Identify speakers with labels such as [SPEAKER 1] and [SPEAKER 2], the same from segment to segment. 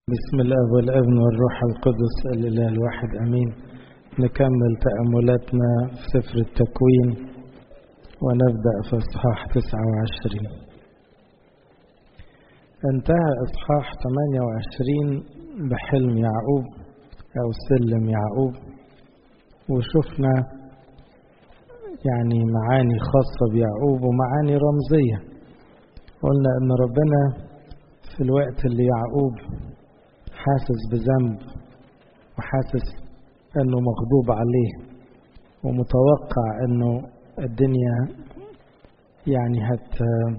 [SPEAKER 1] بسم الله والابن والروح القدس الاله الواحد امين نكمل تاملاتنا في سفر التكوين ونبدا في اصحاح 29 انتهى اصحاح 28 بحلم يعقوب او سلم يعقوب وشفنا يعني معاني خاصه بيعقوب ومعاني رمزيه قلنا ان ربنا في الوقت اللي يعقوب حاسس بذنب وحاسس انه مغضوب عليه ومتوقع انه الدنيا يعني هت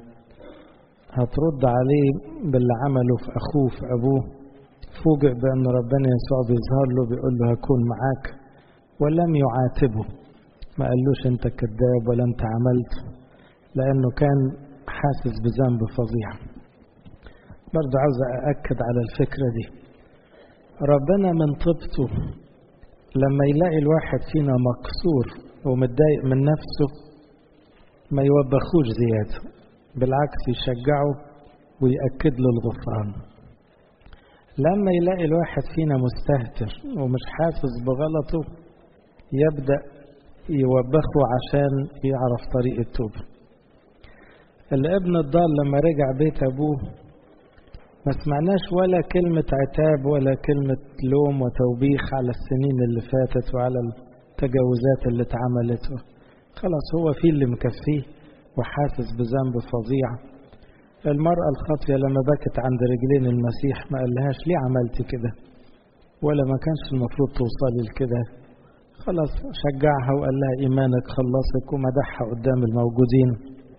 [SPEAKER 1] هترد عليه باللي عمله في اخوه في ابوه فوجئ بان ربنا يسوع بيظهر له بيقول له هكون معاك ولم يعاتبه ما قالوش انت كذاب ولا انت عملت لانه كان حاسس بذنب فظيع برضه عاوز أأكد على الفكرة دي ربنا من طيبته لما يلاقي الواحد فينا مكسور ومتضايق من نفسه ما يوبخوش زيادة بالعكس يشجعه ويأكد له الغفران لما يلاقي الواحد فينا مستهتر ومش حاسس بغلطه يبدأ يوبخه عشان يعرف طريق التوبة الابن الضال لما رجع بيت أبوه ما سمعناش ولا كلمة عتاب ولا كلمة لوم وتوبيخ على السنين اللي فاتت وعلى التجاوزات اللي اتعملت خلاص هو في اللي مكفيه وحاسس بذنب فظيع المرأة الخاطية لما بكت عند رجلين المسيح ما قالهاش ليه عملتي كده ولا ما كانش المفروض توصلي لكده خلاص شجعها وقال لها إيمانك خلصك ومدحها قدام الموجودين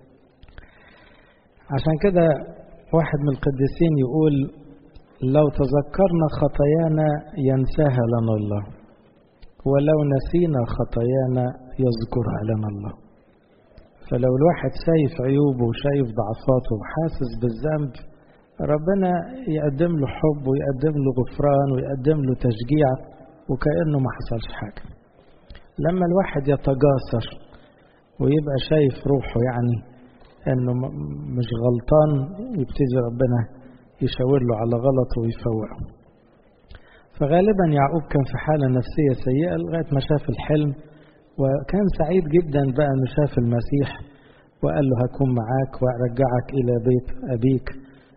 [SPEAKER 1] عشان كده واحد من القديسين يقول لو تذكرنا خطايانا ينساها لنا الله ولو نسينا خطايانا يذكرها لنا الله فلو الواحد شايف عيوبه وشايف ضعفاته وحاسس بالذنب ربنا يقدم له حب ويقدم له غفران ويقدم له تشجيع وكأنه ما حصلش حاجة لما الواحد يتجاسر ويبقى شايف روحه يعني انه مش غلطان يبتدي ربنا يشاور له على غلطه ويفوقه فغالبا يعقوب كان في حالة نفسية سيئة لغاية ما شاف الحلم وكان سعيد جدا بقى انه شاف المسيح وقال له هكون معاك وارجعك الى بيت ابيك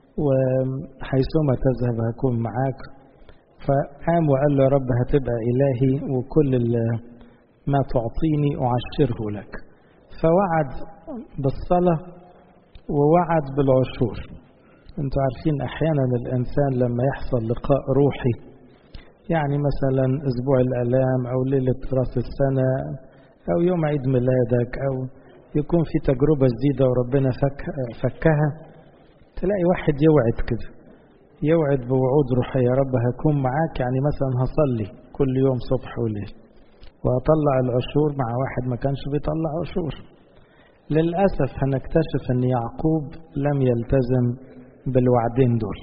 [SPEAKER 1] وحيثما تذهب هكون معاك فقام وقال له يا رب هتبقى الهي وكل ما تعطيني اعشره لك فوعد بالصلاة ووعد بالعشور انتوا عارفين احيانا الانسان لما يحصل لقاء روحي يعني مثلا اسبوع الالام او ليلة راس السنة او يوم عيد ميلادك او يكون في تجربة جديدة وربنا فك فكها تلاقي واحد يوعد كده يوعد بوعود روحية يا رب هكون معاك يعني مثلا هصلي كل يوم صبح وليل وهطلع العشور مع واحد ما كانش بيطلع عشور للأسف هنكتشف أن يعقوب لم يلتزم بالوعدين دول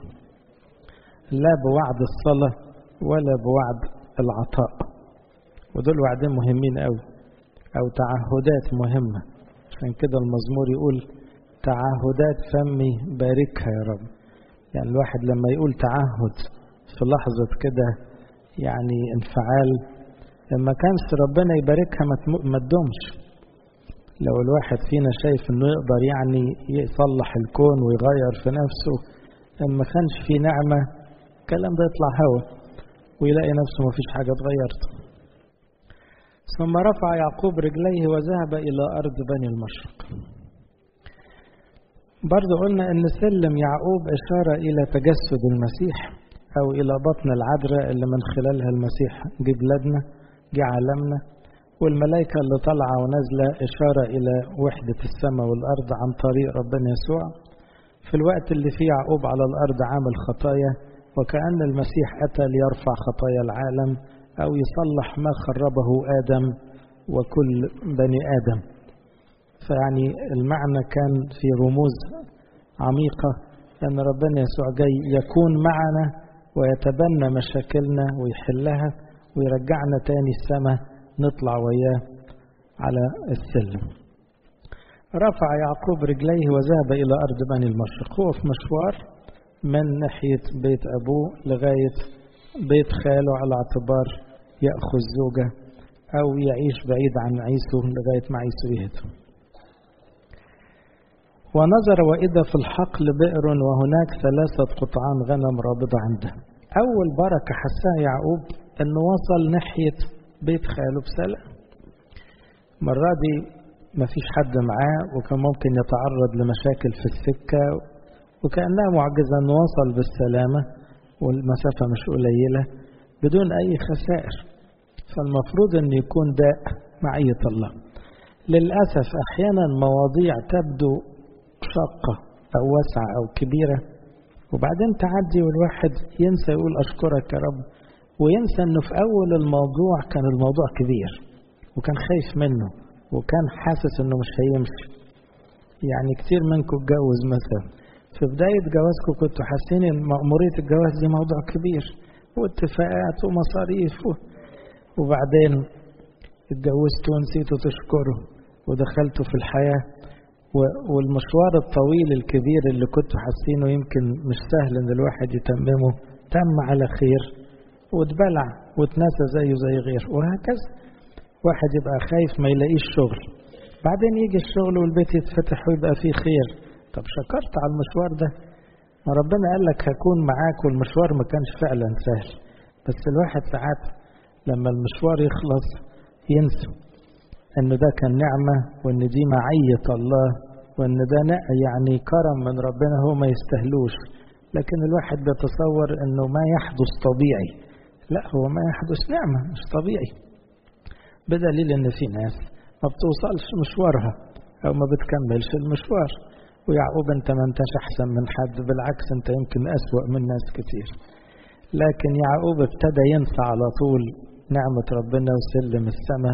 [SPEAKER 1] لا بوعد الصلاة ولا بوعد العطاء ودول وعدين مهمين أوي أو تعهدات مهمة عشان كده المزمور يقول تعهدات فمي باركها يا رب يعني الواحد لما يقول تعهد في لحظة كده يعني انفعال لما كانش ربنا يباركها ما تدومش لو الواحد فينا شايف انه يقدر يعني يصلح الكون ويغير في نفسه لما كانش في نعمة الكلام ده يطلع هوا ويلاقي نفسه ما فيش حاجة اتغيرت ثم رفع يعقوب رجليه وذهب إلى أرض بني المشرق برضو قلنا أن سلم يعقوب إشارة إلى تجسد المسيح أو إلى بطن العذراء اللي من خلالها المسيح جه بلادنا جه عالمنا والملائكة اللي طالعة ونازلة إشارة إلى وحدة السماء والأرض عن طريق ربنا يسوع في الوقت اللي فيه يعقوب على الأرض عامل خطايا وكأن المسيح أتى ليرفع خطايا العالم أو يصلح ما خربه آدم وكل بني آدم فيعني المعنى كان في رموز عميقة أن ربنا يسوع جاي يكون معنا ويتبنى مشاكلنا ويحلها ويرجعنا تاني السماء نطلع وياه على السلم رفع يعقوب رجليه وذهب إلى أرض بني المشرق هو في مشوار من ناحية بيت أبوه لغاية بيت خاله على اعتبار يأخذ زوجة أو يعيش بعيد عن عيسو لغاية ما عيسو يهدم ونظر وإذا في الحقل بئر وهناك ثلاثة قطعان غنم رابضة عنده أول بركة حسها يعقوب أنه وصل ناحية بيت خاله بسلام مرة دي ما فيش حد معاه وكان ممكن يتعرض لمشاكل في السكة وكأنها معجزة أنه وصل بالسلامة والمسافة مش قليلة بدون أي خسائر فالمفروض أن يكون ده معية الله للأسف أحيانا مواضيع تبدو شاقة أو واسعة أو كبيرة وبعدين تعدي والواحد ينسى يقول أشكرك يا رب وينسى أنه في أول الموضوع كان الموضوع كبير وكان خايف منه وكان حاسس أنه مش هيمشي يعني كتير منكم اتجوز مثلا في بداية جوازكم كنتوا حاسين ان مأمورية الجواز دي موضوع كبير واتفاقات ومصاريف وبعدين اتجوزتوا ونسيتوا تشكروا ودخلتوا في الحياة والمشوار الطويل الكبير اللي كنتوا حاسينه يمكن مش سهل ان الواحد يتممه تم على خير واتبلع واتنسى زيه زي غيره وهكذا واحد يبقى خايف ما يلاقيش شغل بعدين يجي الشغل والبيت يتفتح ويبقى فيه خير طب شكرت على المشوار ده ما ربنا قال لك هكون معاك والمشوار ما كانش فعلا سهل بس الواحد ساعات لما المشوار يخلص ينسى ان ده كان نعمة وان دي معية الله وان ده يعني كرم من ربنا هو ما يستهلوش لكن الواحد بيتصور انه ما يحدث طبيعي لا هو ما يحدث نعمة مش طبيعي بدليل ان في ناس ما بتوصلش مشوارها او ما بتكملش المشوار ويعقوب انت ما انتش احسن من حد بالعكس انت يمكن اسوأ من ناس كتير لكن يعقوب ابتدى ينسى على طول نعمة ربنا وسلم السماء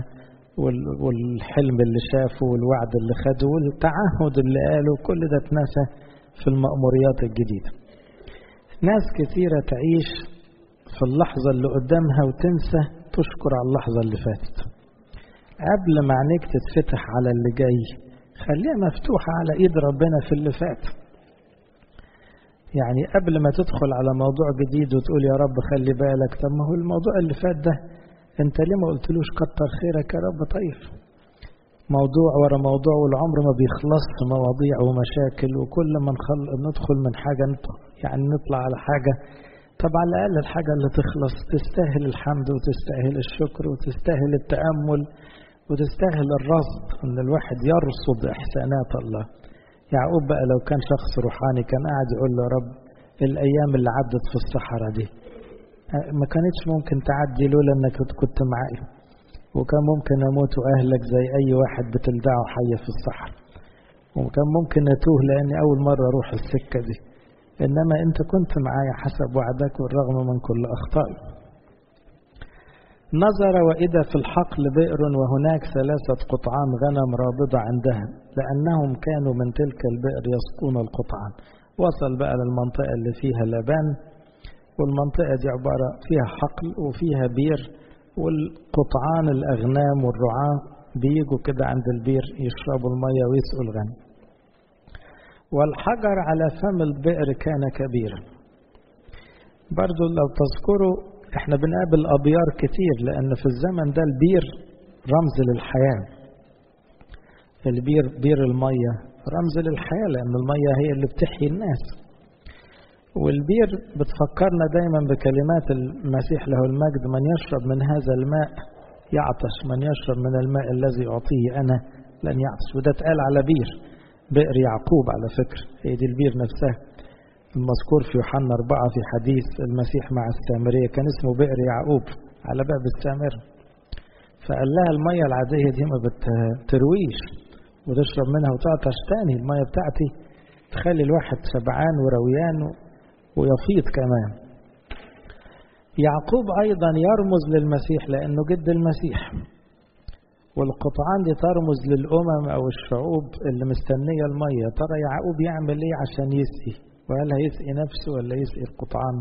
[SPEAKER 1] والحلم اللي شافه والوعد اللي خده والتعهد اللي قاله كل ده اتنسى في المأموريات الجديدة ناس كثيرة تعيش في اللحظة اللي قدامها وتنسى تشكر على اللحظة اللي فاتت قبل ما عينيك تتفتح على اللي جاي خليها مفتوحة على ايد ربنا في اللي فات يعني قبل ما تدخل على موضوع جديد وتقول يا رب خلي بالك طب ما هو الموضوع اللي فات ده انت ليه ما قلتلوش كتر خيرك يا رب طيب موضوع ورا موضوع والعمر ما بيخلصش مواضيع ومشاكل وكل ما ندخل من حاجة يعني نطلع على حاجة طب على الأقل الحاجة اللي تخلص تستاهل الحمد وتستاهل الشكر وتستاهل التأمل وتستاهل الرصد ان الواحد يرصد احسانات الله يعقوب بقى لو كان شخص روحاني كان قاعد يقول له رب الايام اللي عدت في الصحراء دي ما كانتش ممكن تعدي لولا انك كنت معي وكان ممكن اموت واهلك زي اي واحد بتلدعه حية في الصحراء وكان ممكن اتوه لاني اول مرة اروح السكة دي انما انت كنت معايا حسب وعدك والرغم من كل اخطائي نظر وإذا في الحقل بئر وهناك ثلاثة قطعان غنم رابضة عندها لأنهم كانوا من تلك البئر يسقون القطعان وصل بقى للمنطقة اللي فيها لبان والمنطقة دي عبارة فيها حقل وفيها بير والقطعان الأغنام والرعاة بيجوا كده عند البير يشربوا المية ويسقوا الغنم والحجر على فم البئر كان كبيرا برضو لو تذكروا احنا بنقابل ابيار كتير لان في الزمن ده البير رمز للحياة البير بير المية رمز للحياة لان المية هي اللي بتحيي الناس والبير بتفكرنا دايما بكلمات المسيح له المجد من يشرب من هذا الماء يعطش من يشرب من الماء الذي أعطيه أنا لن يعطش وده اتقال على بير بئر يعقوب على فكرة هي دي البير نفسها المذكور في يوحنا أربعة في حديث المسيح مع السامرية كان اسمه بئر يعقوب على باب السامر فقال لها المية العادية دي ما بترويش وتشرب منها وتعطش تاني المية بتاعتي تخلي الواحد شبعان ورويان ويفيض كمان يعقوب أيضا يرمز للمسيح لأنه جد المسيح والقطعان دي ترمز للأمم أو الشعوب اللي مستنية المية ترى يعقوب يعمل إيه عشان يسقي وهل هيسقي نفسه ولا يسقي القطعان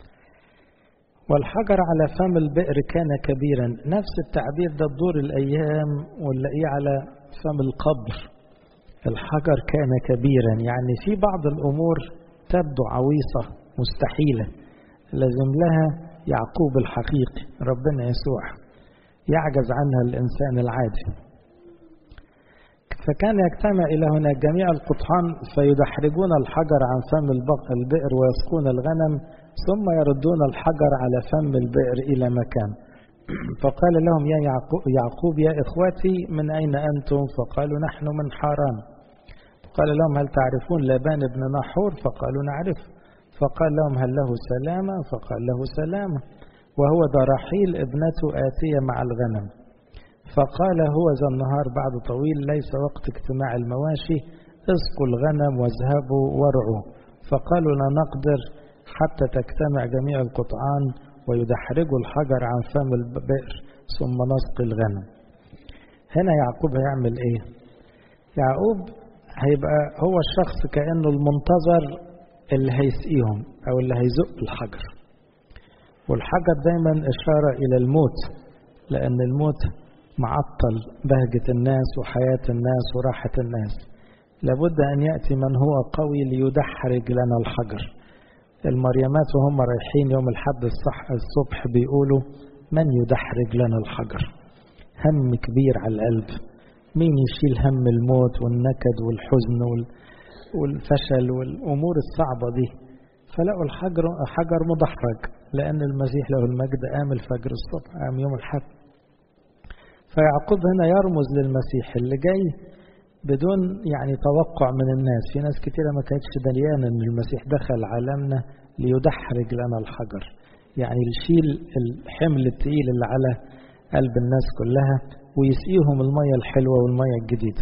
[SPEAKER 1] والحجر على فم البئر كان كبيرا نفس التعبير ده بدور الأيام ونلاقيه على فم القبر الحجر كان كبيرا يعني في بعض الأمور تبدو عويصة مستحيلة لازم لها يعقوب الحقيقي ربنا يسوع يعجز عنها الإنسان العادي فكان يجتمع إلى هناك جميع القطحان فيدحرجون الحجر عن فم البئر ويسقون الغنم ثم يردون الحجر على فم البئر إلى مكان فقال لهم يا يعقوب يا إخوتي من أين أنتم فقالوا نحن من حاران قال لهم هل تعرفون لابان بن نحور فقالوا نعرف فقال لهم هل له سلامة فقال له سلامة وهو ذا رحيل ابنته آتية مع الغنم فقال هو ذا النهار بعد طويل ليس وقت اجتماع المواشي اسقوا الغنم واذهبوا وارعوا فقالوا لا نقدر حتى تجتمع جميع القطعان ويدحرجوا الحجر عن فم البئر ثم نسقي الغنم هنا يعقوب هيعمل ايه يعقوب هيبقى هو الشخص كأنه المنتظر اللي هيسقيهم او اللي هيزق الحجر والحجر دايما اشارة الى الموت لان الموت معطل بهجة الناس وحياة الناس وراحة الناس لابد ان يأتي من هو قوي ليدحرج لنا الحجر المريمات وهم رايحين يوم الحد الصح الصبح بيقولوا من يدحرج لنا الحجر هم كبير على القلب مين يشيل هم الموت والنكد والحزن والفشل والأمور الصعبة دي فلقوا الحجر حجر مدحرج لأن المسيح له المجد قام الفجر الصبح قام يوم الحد فيعقوب هنا يرمز للمسيح اللي جاي بدون يعني توقع من الناس في ناس كتيرة ما كانتش دليانة ان المسيح دخل عالمنا ليدحرج لنا الحجر يعني يشيل الحمل التقيل اللي على قلب الناس كلها ويسقيهم المية الحلوة والمية الجديدة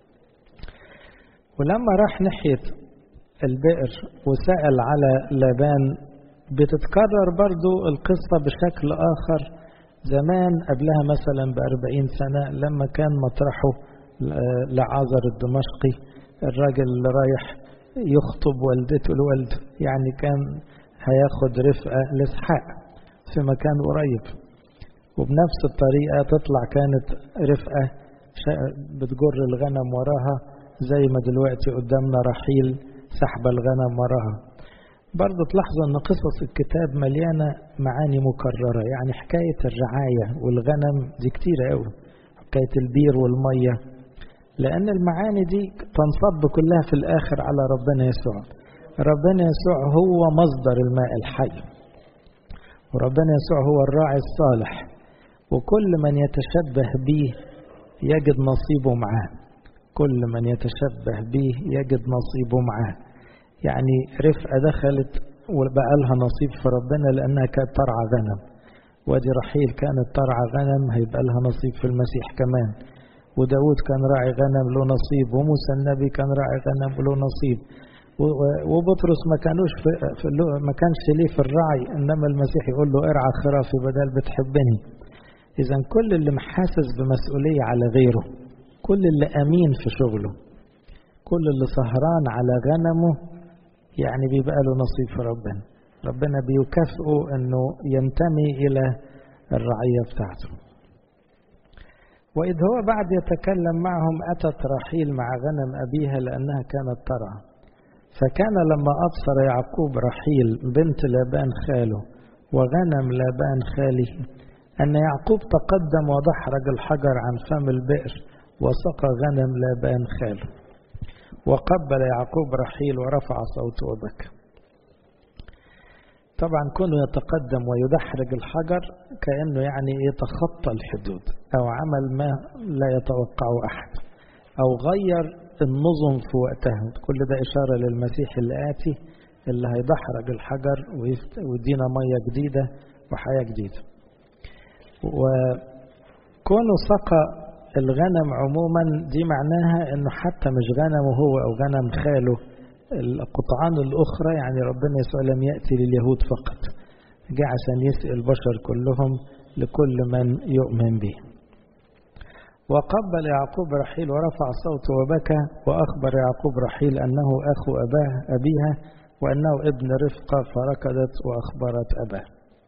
[SPEAKER 1] ولما راح ناحية البئر وسأل على لابان بتتكرر برضو القصة بشكل آخر زمان قبلها مثلا بأربعين سنة لما كان مطرحه لعازر الدمشقي الراجل اللي رايح يخطب والدته الولد يعني كان هياخد رفقة لإسحاق في مكان قريب وبنفس الطريقة تطلع كانت رفقة بتجر الغنم وراها زي ما دلوقتي قدامنا رحيل سحب الغنم وراها برضه تلاحظوا ان قصص الكتاب مليانة معاني مكررة يعني حكاية الرعاية والغنم دي كتيرة قوي حكاية البير والمية لأن المعاني دي تنصب كلها في الآخر على ربنا يسوع ربنا يسوع هو مصدر الماء الحي وربنا يسوع هو الراعي الصالح وكل من يتشبه به يجد نصيبه معاه كل من يتشبه به يجد نصيبه معاه يعني رفقة دخلت وبقى لها نصيب في ربنا لأنها كانت ترعى غنم وادي رحيل كانت ترعى غنم هيبقى لها نصيب في المسيح كمان وداود كان راعي غنم له نصيب وموسى النبي كان راعي غنم له نصيب وبطرس ما كانوش في, في ما كانش ليه في الرعي انما المسيح يقول له ارعى خرافي بدل بتحبني اذا كل اللي محاسس بمسؤوليه على غيره كل اللي امين في شغله كل اللي سهران على غنمه يعني بيبقى له نصيب في ربنا ربنا بيكافئه انه ينتمي الى الرعيه بتاعته وإذ هو بعد يتكلم معهم أتت رحيل مع غنم أبيها لأنها كانت ترعى فكان لما أبصر يعقوب رحيل بنت لابان خاله وغنم لابان خاله أن يعقوب تقدم ودحرج الحجر عن فم البئر وسقى غنم لابان خاله وقبل يعقوب رحيل ورفع صوته وبكى طبعا كونه يتقدم ويدحرج الحجر كأنه يعني يتخطى الحدود أو عمل ما لا يتوقعه أحد أو غير النظم في وقتها كل ده إشارة للمسيح الآتي اللي هيدحرج الحجر ويدينا مية جديدة وحياة جديدة وكونه سقى الغنم عموما دي معناها انه حتى مش غنمه هو او غنم خاله القطعان الأخرى يعني ربنا يسوع لم يأتي لليهود فقط جاء عشان يسأل البشر كلهم لكل من يؤمن به وقبل يعقوب رحيل ورفع صوته وبكى وأخبر يعقوب رحيل أنه أخو أباه أبيها وأنه ابن رفقة فركضت وأخبرت أباه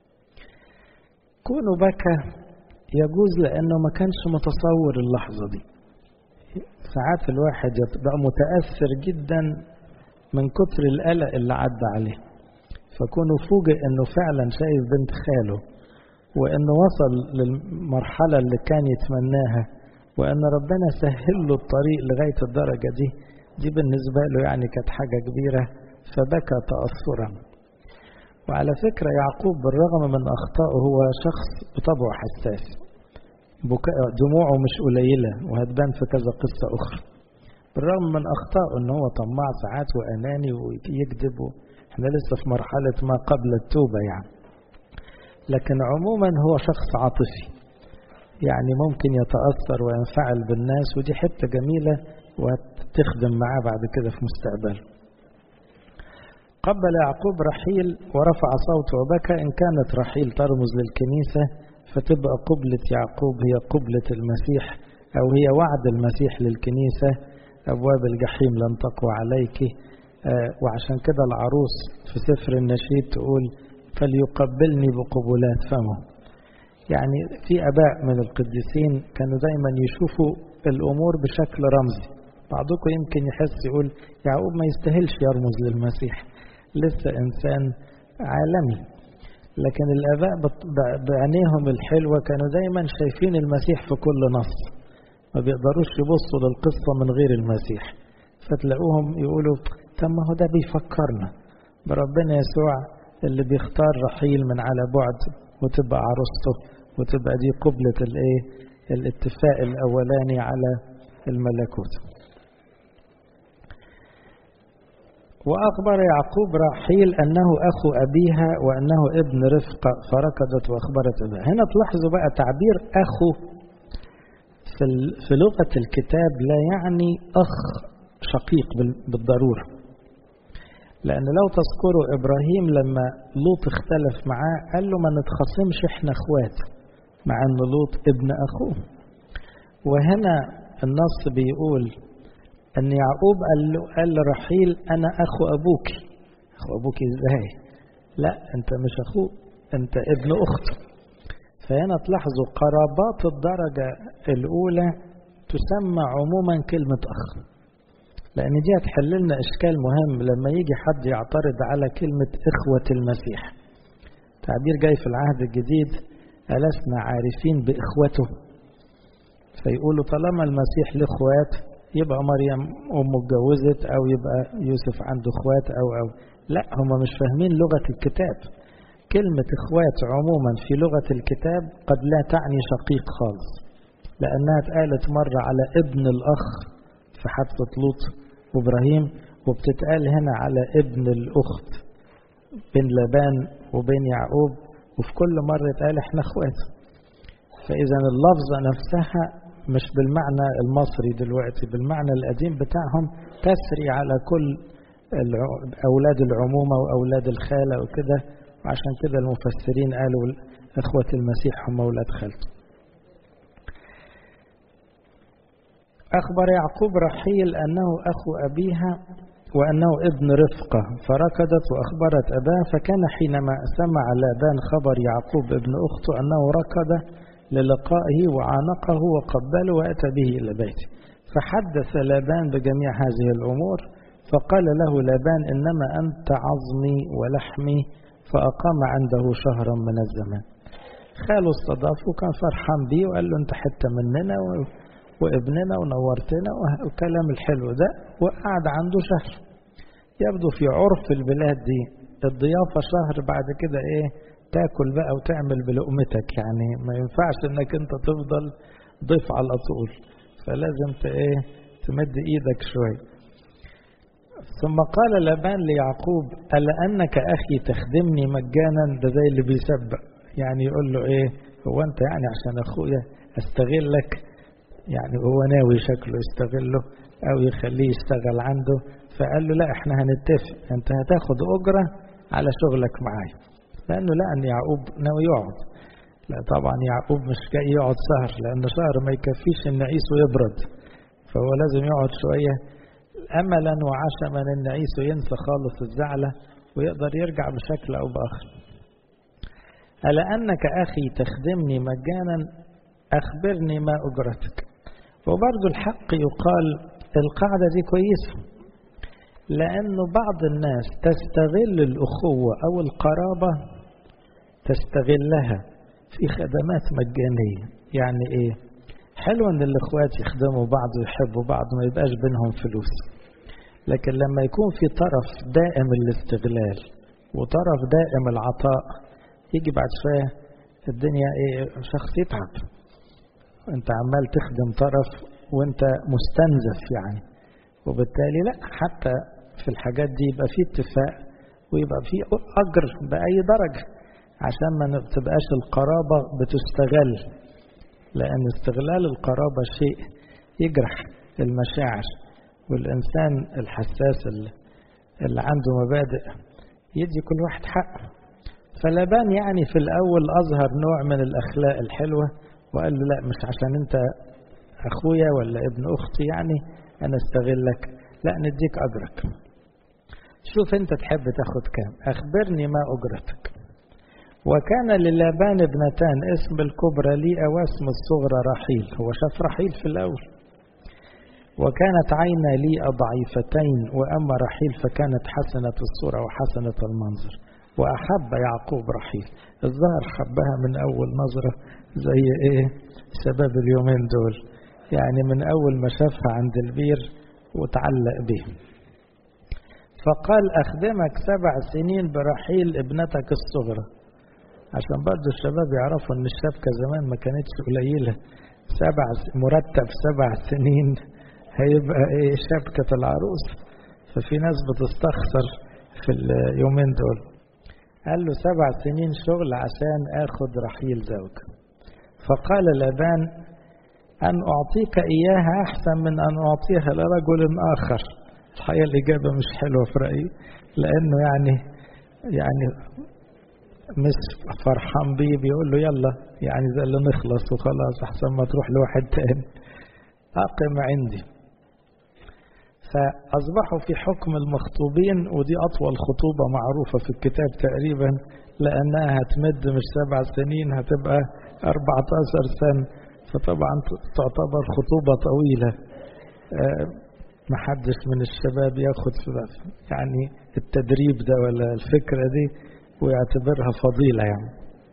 [SPEAKER 1] كونه بكى يجوز لأنه ما كانش متصور اللحظة دي ساعات الواحد يبقى متأثر جدا من كتر القلق اللي عدى عليه فكونه فوجئ انه فعلا شايف بنت خاله وانه وصل للمرحلة اللي كان يتمناها وان ربنا سهل له الطريق لغاية الدرجة دي دي بالنسبة له يعني كانت حاجة كبيرة فبكى تأثرا وعلى فكرة يعقوب بالرغم من أخطائه هو شخص بطبعه حساس بكاء دموعه مش قليلة وهتبان في كذا قصة أخرى بالرغم من أخطائه إن هو طماع ساعات وأناني ويكذب احنا لسه في مرحلة ما قبل التوبة يعني لكن عموما هو شخص عاطفي يعني ممكن يتأثر وينفعل بالناس ودي حتة جميلة وتخدم معاه بعد كده في مستقبله قبل يعقوب رحيل ورفع صوته وبكى إن كانت رحيل ترمز للكنيسة فتبقى قبلة يعقوب هي قبلة المسيح أو هي وعد المسيح للكنيسة أبواب الجحيم لن تقوى عليك آه وعشان كده العروس في سفر النشيد تقول فليقبلني بقبلات فمه يعني في أباء من القديسين كانوا دايما يشوفوا الأمور بشكل رمزي بعضكم يمكن يحس يقول يعقوب ما يستاهلش يرمز للمسيح لسه إنسان عالمي لكن الآباء بعينيهم الحلوة كانوا دايما شايفين المسيح في كل نص ما بيقدروش يبصوا للقصة من غير المسيح فتلاقوهم يقولوا طب ما هو ده بيفكرنا بربنا يسوع اللي بيختار رحيل من على بعد وتبقى عروسته وتبقى دي قبلة الايه الاتفاق الاولاني على الملكوت وأخبر يعقوب رحيل أنه أخو أبيها وأنه ابن رفقة فركضت وأخبرت أبيها هنا تلاحظوا بقى تعبير أخو في, في لغة الكتاب لا يعني أخ شقيق بالضرورة لأن لو تذكروا إبراهيم لما لوط اختلف معاه قال له ما نتخاصمش احنا اخوات مع أن لوط ابن أخوه وهنا النص بيقول أن يعقوب قال له قال لرحيل أنا أخو أبوك أخو أبوك إزاي؟ لا أنت مش أخوه أنت ابن أخته فهنا تلاحظوا قرابات الدرجة الأولى تسمى عموما كلمة أخ لأن دي هتحل لنا إشكال مهم لما يجي حد يعترض على كلمة إخوة المسيح تعبير جاي في العهد الجديد ألسنا عارفين بإخوته فيقولوا طالما المسيح له إخوات يبقى مريم أمه اتجوزت أو يبقى يوسف عنده إخوات أو أو لا هم مش فاهمين لغة الكتاب كلمة إخوات عموما في لغة الكتاب قد لا تعني شقيق خالص لأنها اتقالت مرة على ابن الأخ في حادثة لوط وإبراهيم وبتتقال هنا على ابن الأخت بين لبان وبين يعقوب وفي كل مرة اتقال احنا اخوات فإذا اللفظة نفسها مش بالمعنى المصري دلوقتي بالمعنى القديم بتاعهم تسري على كل أولاد العمومة وأولاد الخالة وكده وعشان كده المفسرين قالوا إخوة المسيح هم أولاد خالته أخبر يعقوب رحيل أنه أخو أبيها وأنه ابن رفقة فركضت وأخبرت أباه فكان حينما سمع لابان خبر يعقوب ابن أخته أنه ركض للقائه وعانقه وقبله وأتى به إلى بيته فحدث لابان بجميع هذه الأمور فقال له لابان إنما أنت عظمي ولحمي فأقام عنده شهرا من الزمان خاله استضافه كان فرحان بيه وقال له أنت حتة مننا وابننا ونورتنا والكلام الحلو ده وقعد عنده شهر يبدو في عرف البلاد دي الضيافة شهر بعد كده ايه تاكل بقى وتعمل بلقمتك يعني ما ينفعش انك انت تفضل ضيف على طول فلازم ايه تمد ايدك شوية ثم قال لبان ليعقوب ألا أنك أخي تخدمني مجانا ده زي اللي بيسبق يعني يقول له ايه هو انت يعني عشان اخويا استغلك يعني هو ناوي شكله يستغله او يخليه يشتغل عنده فقال له لا احنا هنتفق انت هتاخد اجره على شغلك معايا لانه لا ان يعقوب ناوي يقعد لا طبعا يعقوب مش جاي يقعد سهر لان شهر ما يكفيش ان عيسو يبرد فهو لازم يقعد شويه املا وعشما ان عيسو ينسى خالص الزعله ويقدر يرجع بشكل او باخر ألا أنك أخي تخدمني مجانا أخبرني ما أجرتك وبرضو الحق يقال القاعدة دي كويسة لأنه بعض الناس تستغل الأخوة أو القرابة تستغلها في خدمات مجانية يعني إيه حلو أن الإخوات يخدموا بعض ويحبوا بعض ما يبقاش بينهم فلوس لكن لما يكون في طرف دائم الاستغلال وطرف دائم العطاء يجي بعد شوية الدنيا إيه شخص يتعب أنت عمال تخدم طرف وأنت مستنزف يعني وبالتالي لا حتى في الحاجات دي يبقى في اتفاق ويبقى في أجر بأي درجة عشان ما تبقاش القرابة بتستغل لأن استغلال القرابة شيء يجرح المشاعر والإنسان الحساس اللي عنده مبادئ يدي كل واحد حقه فلبان يعني في الأول أظهر نوع من الأخلاق الحلوة وقال له لا مش عشان أنت أخويا ولا ابن أختي يعني أنا استغلك لا نديك أجرك شوف أنت تحب تاخد كام أخبرني ما أجرتك وكان للابان ابنتان اسم الكبرى ليئة واسم الصغرى رحيل هو شاف رحيل في الأول وكانت عينا ليئة ضعيفتين وأما رحيل فكانت حسنة الصورة وحسنة المنظر وأحب يعقوب رحيل الظاهر حبها من أول نظرة زي إيه شباب اليومين دول يعني من أول ما شافها عند البير وتعلق به فقال أخدمك سبع سنين برحيل ابنتك الصغرى عشان برضه الشباب يعرفوا ان الشبكة زمان ما كانتش قليلة سبع مرتب سبع سنين هيبقى ايه شبكة العروس ففي ناس بتستخسر في اليومين دول قال له سبع سنين شغل عشان اخد رحيل زوج فقال لابان ان اعطيك اياها احسن من ان اعطيها لرجل اخر الحقيقة الاجابة مش حلوة في رأيي لانه يعني يعني مش فرحان بيه بيقول له يلا يعني زي اللي نخلص وخلاص احسن ما تروح لواحد تاني اقم عندي فاصبحوا في حكم المخطوبين ودي اطول خطوبه معروفه في الكتاب تقريبا لانها هتمد مش سبع سنين هتبقى 14 سنه فطبعا تعتبر خطوبه طويله محدش من الشباب ياخد يعني التدريب ده ولا الفكره دي ويعتبرها فضيلة يعني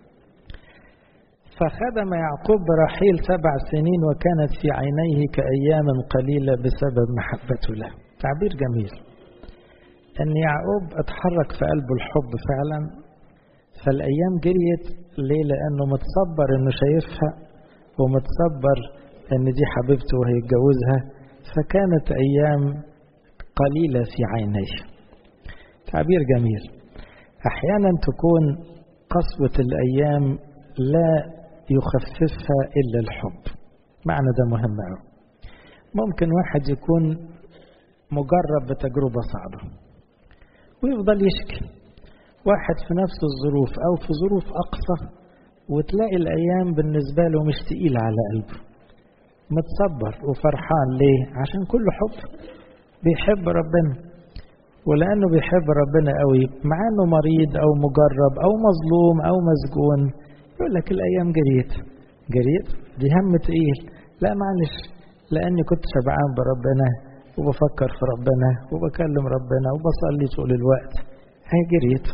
[SPEAKER 1] فخدم يعقوب رحيل سبع سنين وكانت في عينيه كأيام قليلة بسبب محبته له تعبير جميل أن يعقوب اتحرك في قلبه الحب فعلا فالأيام جريت ليه لأنه متصبر أنه شايفها ومتصبر أن دي حبيبته وهيتجوزها فكانت أيام قليلة في عينيه تعبير جميل أحيانا تكون قسوة الأيام لا يخففها إلا الحب معنى ده مهم أوي ممكن واحد يكون مجرب بتجربة صعبة ويفضل يشكي واحد في نفس الظروف أو في ظروف أقصى وتلاقي الأيام بالنسبة له مش تقيلة على قلبه متصبر وفرحان ليه عشان كله حب بيحب ربنا ولأنه بيحب ربنا قوي مع أنه مريض أو مجرب أو مظلوم أو مسجون يقول لك الأيام جريت جريت دي هم تقيل لا معلش لأني كنت شبعان بربنا وبفكر في ربنا وبكلم ربنا وبصلي طول الوقت هي جريت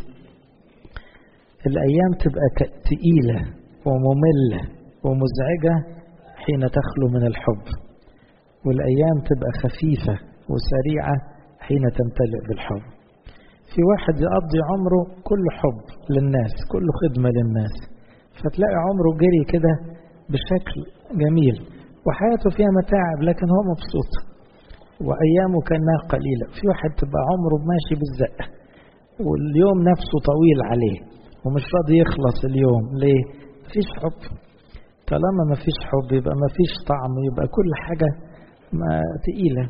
[SPEAKER 1] الأيام تبقى تقيلة ومملة ومزعجة حين تخلو من الحب والأيام تبقى خفيفة وسريعة حين تمتلئ بالحب في واحد يقضي عمره كل حب للناس كل خدمة للناس فتلاقي عمره جري كده بشكل جميل وحياته فيها متاعب لكن هو مبسوط وأيامه كأنها قليلة في واحد تبقى عمره ماشي بالزق واليوم نفسه طويل عليه ومش راضي يخلص اليوم ليه؟ مفيش حب طالما مفيش حب يبقى مفيش طعم يبقى كل حاجة ما تقيلة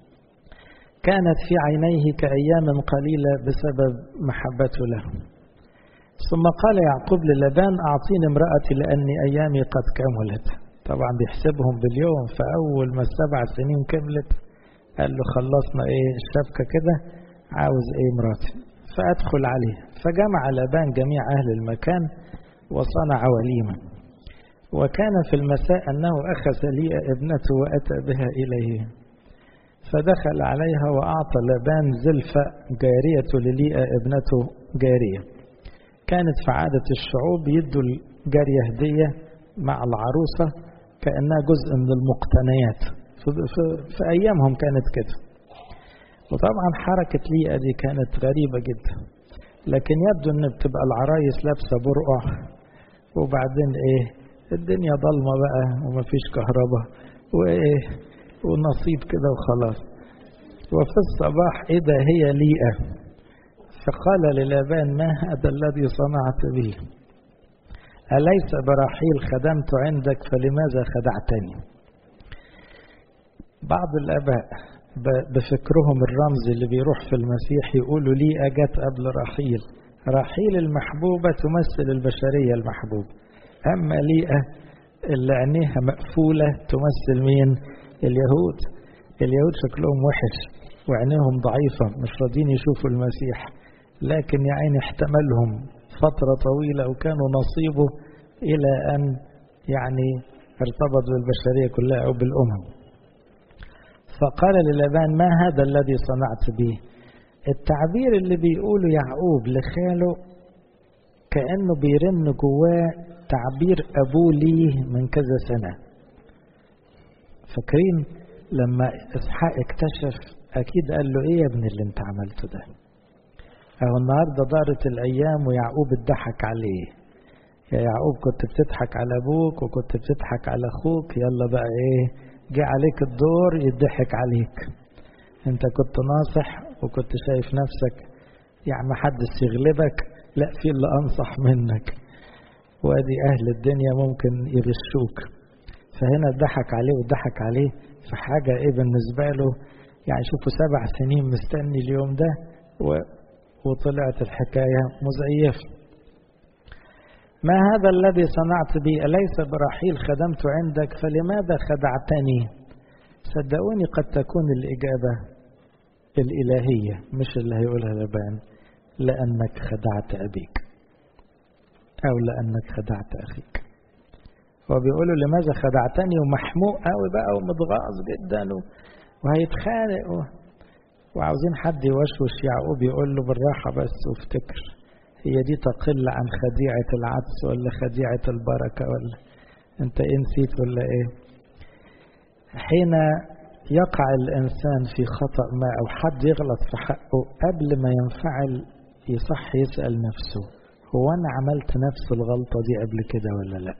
[SPEAKER 1] كانت في عينيه كأيام قليلة بسبب محبته له ثم قال يعقوب للبان أعطيني امرأتي لأني أيامي قد كملت طبعا بيحسبهم باليوم فأول ما السبع سنين كملت قال له خلصنا ايه الشبكة كده عاوز ايه مراتي فأدخل عليه فجمع لبان جميع أهل المكان وصنع وليمة وكان في المساء أنه أخذ لي ابنته وأتى بها إليه فدخل عليها وأعطى لابان زلفة جارية لليئة ابنته جارية كانت في عادة الشعوب يدوا الجارية هدية مع العروسة كأنها جزء من المقتنيات في, في, في أيامهم كانت كده وطبعا حركة ليئة دي كانت غريبة جدا لكن يبدو ان بتبقى العرايس لابسة برقع وبعدين ايه الدنيا ضلمة بقى ومفيش كهرباء وايه ونصيب كده وخلاص وفي الصباح ايه ده هي ليئة فقال للابان ما هذا الذي صنعت به أليس برحيل خدمت عندك فلماذا خدعتني بعض الآباء بفكرهم الرمزي اللي بيروح في المسيح يقولوا لي أجت قبل رحيل رحيل المحبوبة تمثل البشرية المحبوبة أما ليئة اللي عينيها مقفولة تمثل مين اليهود اليهود شكلهم وحش وعينيهم ضعيفة مش راضيين يشوفوا المسيح لكن يا عيني احتملهم فترة طويلة وكانوا نصيبه إلى أن يعني ارتبط بالبشرية كلها أو بالأمم فقال للابان ما هذا الذي صنعت به التعبير اللي بيقوله يعقوب لخاله كأنه بيرن جواه تعبير أبوه ليه من كذا سنة فاكرين لما إسحاق اكتشف أكيد قال له إيه يا ابن اللي أنت عملته ده أهو النهاردة دارت الأيام ويعقوب اتضحك عليه يا يعقوب كنت بتضحك على أبوك وكنت بتضحك على أخوك يلا بقى إيه جه عليك الدور يضحك عليك انت كنت ناصح وكنت شايف نفسك يعني ما حدش يغلبك لا في اللي انصح منك وادي اهل الدنيا ممكن يغشوك فهنا ضحك عليه وضحك عليه في حاجة ايه بالنسبة له يعني شوفوا سبع سنين مستني اليوم ده و... وطلعت الحكاية مزيفة ما هذا الذي صنعت بي أليس برحيل خدمت عندك فلماذا خدعتني صدقوني قد تكون الإجابة الإلهية مش اللي هيقولها لبان لأنك خدعت أبيك أو لأنك خدعت أخيك هو بيقولوا لماذا خدعتني ومحموق قوي بقى ومتغاظ جدا وهيتخانق و... وعاوزين حد يوشوش يعقوب يقول له بالراحة بس وافتكر هي دي تقل عن خديعة العدس ولا خديعة البركة ولا انت ايه نسيت ولا ايه حين يقع الإنسان في خطأ ما أو حد يغلط في حقه قبل ما ينفعل يصح يسأل نفسه هو أنا عملت نفس الغلطة دي قبل كده ولا لأ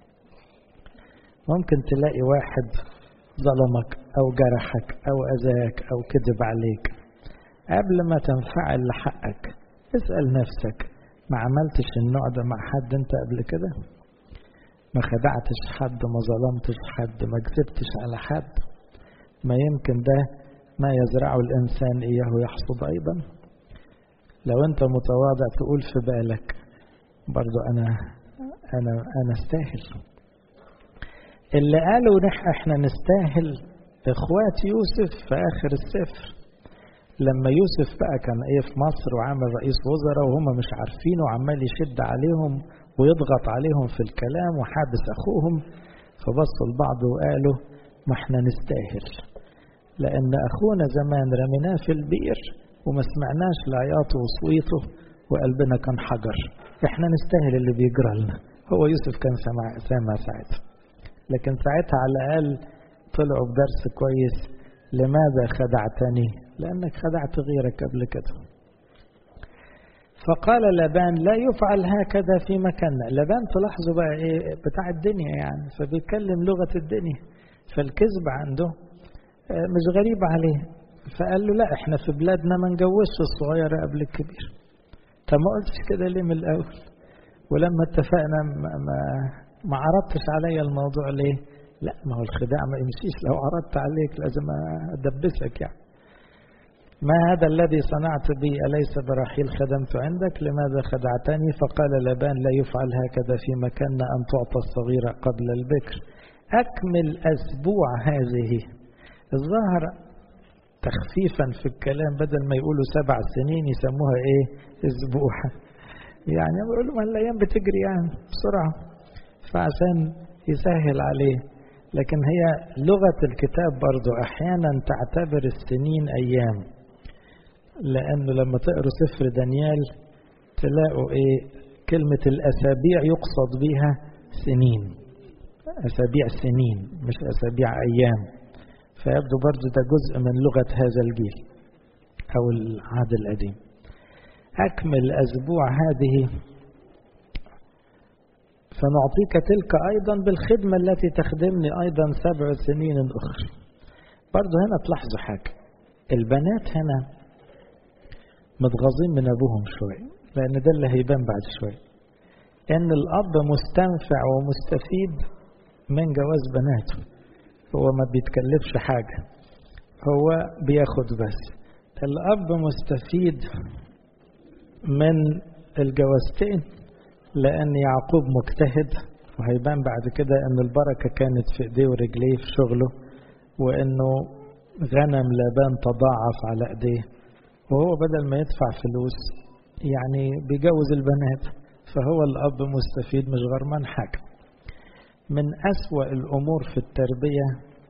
[SPEAKER 1] ممكن تلاقي واحد ظلمك أو جرحك أو أذاك أو كذب عليك قبل ما تنفعل لحقك اسأل نفسك ما عملتش النوع ده مع حد انت قبل كده ما خدعتش حد ما ظلمتش حد ما كذبتش على حد ما يمكن ده ما يزرعه الإنسان إياه يحصد أيضا لو أنت متواضع تقول في بالك برضو أنا أنا أنا استاهل اللي قالوا نح احنا نستاهل اخوات يوسف في اخر السفر لما يوسف بقى كان ايه في مصر وعامل رئيس وزراء وهم مش عارفين وعمال يشد عليهم ويضغط عليهم في الكلام وحابس اخوهم فبصوا لبعض وقالوا ما احنا نستاهل لان اخونا زمان رميناه في البئر وما سمعناش لعياطه وصويته وقلبنا كان حجر احنا نستاهل اللي بيجرى لنا هو يوسف كان سامع سامع ساعتها لكن ساعتها على الأقل طلعوا بدرس كويس لماذا خدعتني لأنك خدعت غيرك قبل كده فقال لبان لا يفعل هكذا في مكاننا لبان تلاحظوا بقى ايه بتاع الدنيا يعني فبيتكلم لغة الدنيا فالكذب عنده مش غريب عليه فقال له لا احنا في بلادنا ما نجوزش الصغير قبل الكبير طب ما قلتش كده ليه من الاول ولما اتفقنا ما, ما ما عرضتش عليا الموضوع ليه لا ما هو الخداع ما يمشيش لو عرضت عليك لازم أدبسك يعني ما هذا الذي صنعت بي أليس برحيل خدمت عندك لماذا خدعتني فقال لبان لا يفعل هكذا في مكاننا أن تعطى الصغيرة قبل البكر أكمل أسبوع هذه الظاهر تخفيفا في الكلام بدل ما يقولوا سبع سنين يسموها ايه اسبوع يعني بيقولوا ما الايام بتجري يعني بسرعه فعشان يسهل عليه لكن هي لغة الكتاب برضو أحيانا تعتبر السنين أيام لأنه لما تقروا سفر دانيال تلاقوا إيه كلمة الأسابيع يقصد بها سنين أسابيع سنين مش أسابيع أيام فيبدو برضو ده جزء من لغة هذا الجيل أو العهد القديم أكمل أسبوع هذه فنعطيك تلك أيضا بالخدمة التي تخدمني أيضا سبع سنين أخرى برضو هنا تلاحظوا حاجة البنات هنا متغاظين من أبوهم شوية لأن ده اللي هيبان بعد شوية إن الأب مستنفع ومستفيد من جواز بناته هو ما بيتكلفش حاجة هو بياخد بس الأب مستفيد من الجوازتين لأن يعقوب مجتهد وهيبان بعد كده أن البركة كانت في إيديه ورجليه في شغله وأنه غنم لابان تضاعف على إيديه وهو بدل ما يدفع فلوس يعني بيجوز البنات فهو الأب مستفيد مش غرمان حاجة من أسوأ الأمور في التربية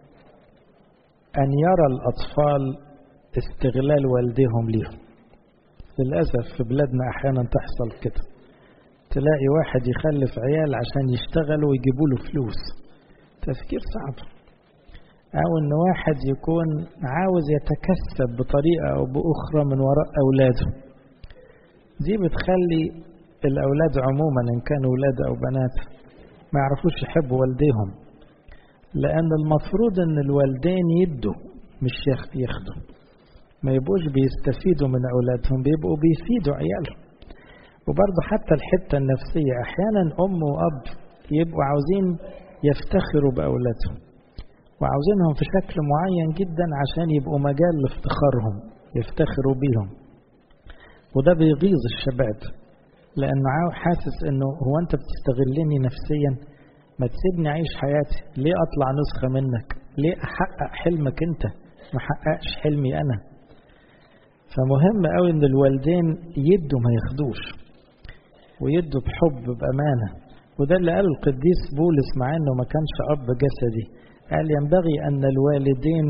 [SPEAKER 1] أن يرى الأطفال استغلال والديهم ليهم للأسف في بلادنا أحيانا تحصل كده تلاقي واحد يخلف عيال عشان يشتغلوا ويجيبوا له فلوس تفكير صعب أو إن واحد يكون عاوز يتكسب بطريقة أو بأخرى من وراء أولاده دي بتخلي الأولاد عموما إن كانوا أولاد أو بنات ما يعرفوش يحبوا والديهم لأن المفروض إن الوالدين يدوا مش ياخدوا ما يبقوش بيستفيدوا من أولادهم بيبقوا بيفيدوا عيالهم وبرضه حتى الحتة النفسية أحيانا أم وأب يبقوا عاوزين يفتخروا بأولادهم وعاوزينهم في شكل معين جدا عشان يبقوا مجال لافتخارهم يفتخروا بيهم وده بيغيظ الشباب لأنه حاسس إنه هو أنت بتستغلني نفسيا ما تسيبني أعيش حياتي ليه أطلع نسخة منك ليه أحقق حلمك أنت ما حققش حلمي أنا فمهم قوي ان الوالدين يدوا ما ياخدوش ويدوا بحب بأمانة وده اللي قاله القديس بولس مع انه ما كانش اب جسدي قال ينبغي ان الوالدين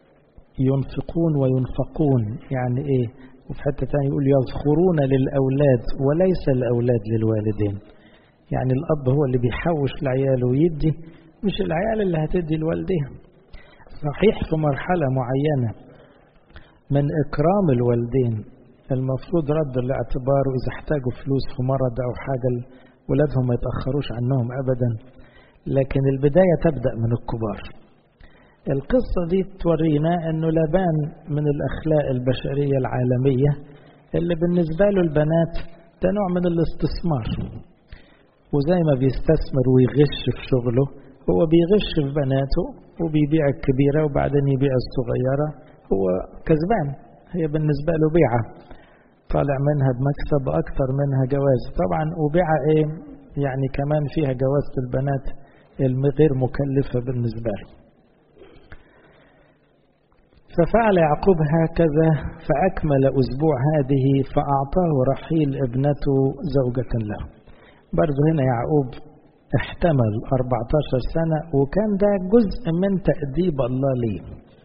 [SPEAKER 1] ينفقون وينفقون يعني ايه وفي حته ثانيه يقول يذخرون للاولاد وليس الاولاد للوالدين يعني الاب هو اللي بيحوش لعياله ويدي مش العيال اللي هتدي لوالديها صحيح في مرحله معينه من إكرام الوالدين المفروض رد الاعتبار وإذا احتاجوا فلوس في مرض أو حاجة ولادهم ما يتأخروش عنهم أبدا لكن البداية تبدأ من الكبار القصة دي تورينا أنه لبان من الأخلاق البشرية العالمية اللي بالنسبة له البنات ده نوع من الاستثمار وزي ما بيستثمر ويغش في شغله هو بيغش في بناته وبيبيع الكبيرة وبعدين يبيع الصغيرة هو كسبان هي بالنسبة له بيعة طالع منها بمكسب أكثر منها جواز طبعا وبيعة إيه يعني كمان فيها جوازة البنات الغير مكلفة بالنسبة له ففعل يعقوب هكذا فأكمل أسبوع هذه فأعطاه رحيل ابنته زوجة له برضه هنا يعقوب احتمل 14 سنة وكان ده جزء من تأديب الله ليه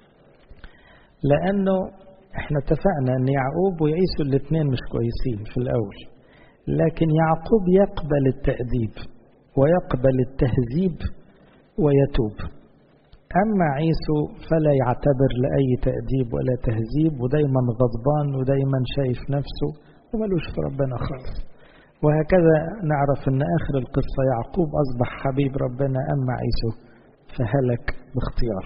[SPEAKER 1] لأنه احنا اتفقنا ان يعقوب ويعيسوا الاثنين مش كويسين في الأول لكن يعقوب يقبل التأديب ويقبل التهذيب ويتوب أما عيسو فلا يعتبر لأي تأديب ولا تهذيب ودايما غضبان ودايما شايف نفسه وملوش في ربنا خالص وهكذا نعرف أن آخر القصة يعقوب أصبح حبيب ربنا أما عيسو فهلك باختيار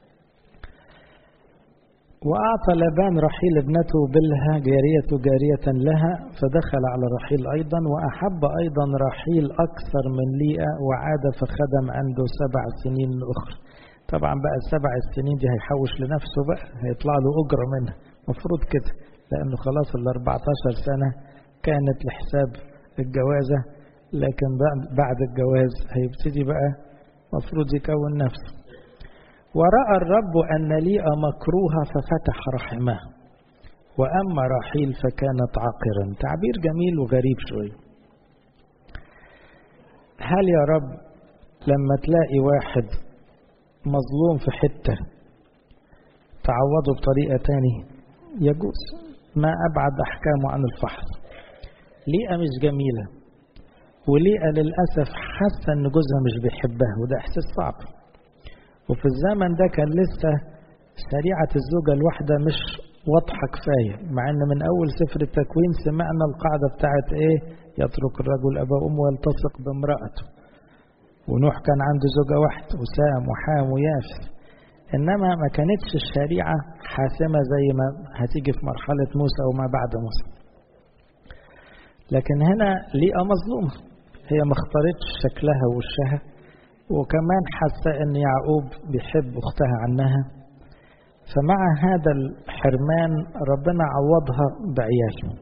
[SPEAKER 1] وأعطى لبان رحيل ابنته بلها جارية جارية لها فدخل على رحيل أيضا وأحب أيضا رحيل أكثر من ليئة وعاد فخدم عنده سبع سنين أخرى طبعا بقى السبع السنين دي هيحوش لنفسه بقى هيطلع له أجرة منها مفروض كده لأنه خلاص ال 14 سنة كانت لحساب الجوازة لكن بعد الجواز هيبتدي بقى مفروض يكون نفسه ورأى الرب أن ليئة مكروهة ففتح رحمه وأما رحيل فكانت عاقرا تعبير جميل وغريب شوية هل يا رب لما تلاقي واحد مظلوم في حتة تعوضه بطريقة تاني يجوز ما أبعد أحكامه عن الفحص ليئة مش جميلة وليئة للأسف حاسة إن جوزها مش بيحبها وده إحساس صعب وفي الزمن ده كان لسه شريعة الزوجة الواحدة مش واضحة كفاية مع إن من أول سفر التكوين سمعنا القاعدة بتاعت إيه يترك الرجل أبا أمه ويلتصق بامرأته ونوح كان عنده زوجة واحدة وسام وحام ويافس إنما ما كانتش الشريعة حاسمة زي ما هتيجي في مرحلة موسى أو ما بعد موسى لكن هنا ليئة مظلومة هي ما اختارتش شكلها ووشها وكمان حاسة إن يعقوب بيحب أختها عنها فمع هذا الحرمان ربنا عوضها بعيال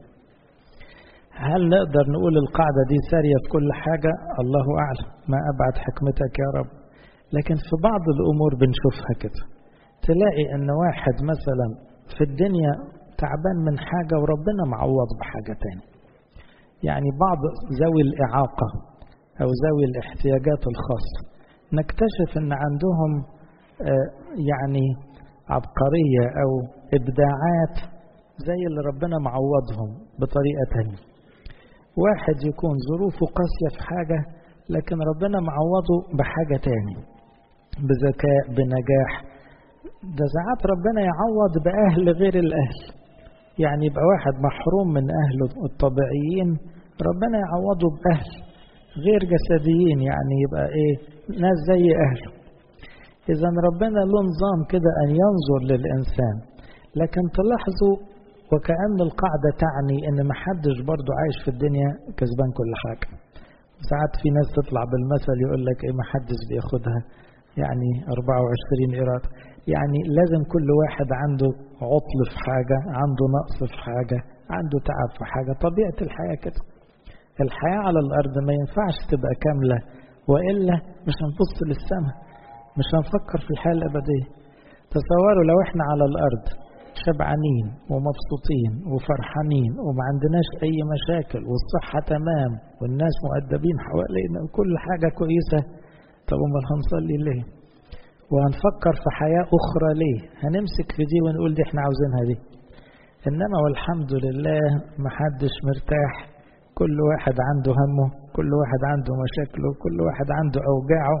[SPEAKER 1] هل نقدر نقول القاعدة دي سارية في كل حاجة الله أعلم ما أبعد حكمتك يا رب لكن في بعض الأمور بنشوفها كده تلاقي أن واحد مثلا في الدنيا تعبان من حاجة وربنا معوض بحاجة تاني يعني بعض ذوي الإعاقة أو ذوي الاحتياجات الخاصة نكتشف أن عندهم يعني عبقرية أو إبداعات زي اللي ربنا معوضهم بطريقة تانية واحد يكون ظروفه قاسية في حاجة لكن ربنا معوضه بحاجة تاني بذكاء بنجاح ده ساعات ربنا يعوض بأهل غير الأهل يعني يبقى واحد محروم من أهله الطبيعيين ربنا يعوضه بأهل غير جسديين يعني يبقى إيه ناس زي أهله إذا ربنا له نظام كده أن ينظر للإنسان لكن تلاحظوا وكأن القاعدة تعني إن محدش برضو عايش في الدنيا كسبان كل حاجة ساعات في ناس تطلع بالمثل يقول لك إيه محدش بياخدها يعني 24 إيراد يعني لازم كل واحد عنده عطل في حاجة عنده نقص في حاجة عنده تعب في حاجة طبيعة الحياة كده الحياة على الأرض ما ينفعش تبقى كاملة وإلا مش هنبص للسماء مش هنفكر في الحياة الأبدية تصوروا لو احنا على الأرض شبعانين ومبسوطين وفرحانين وما عندناش أي مشاكل والصحة تمام والناس مؤدبين حوالينا وكل حاجة كويسة طب امال هنصلي ليه؟ وهنفكر في حياة أخرى ليه؟ هنمسك في دي ونقول دي احنا عاوزينها دي. إنما والحمد لله محدش مرتاح كل واحد عنده همه كل واحد عنده مشاكله كل واحد عنده أوجاعه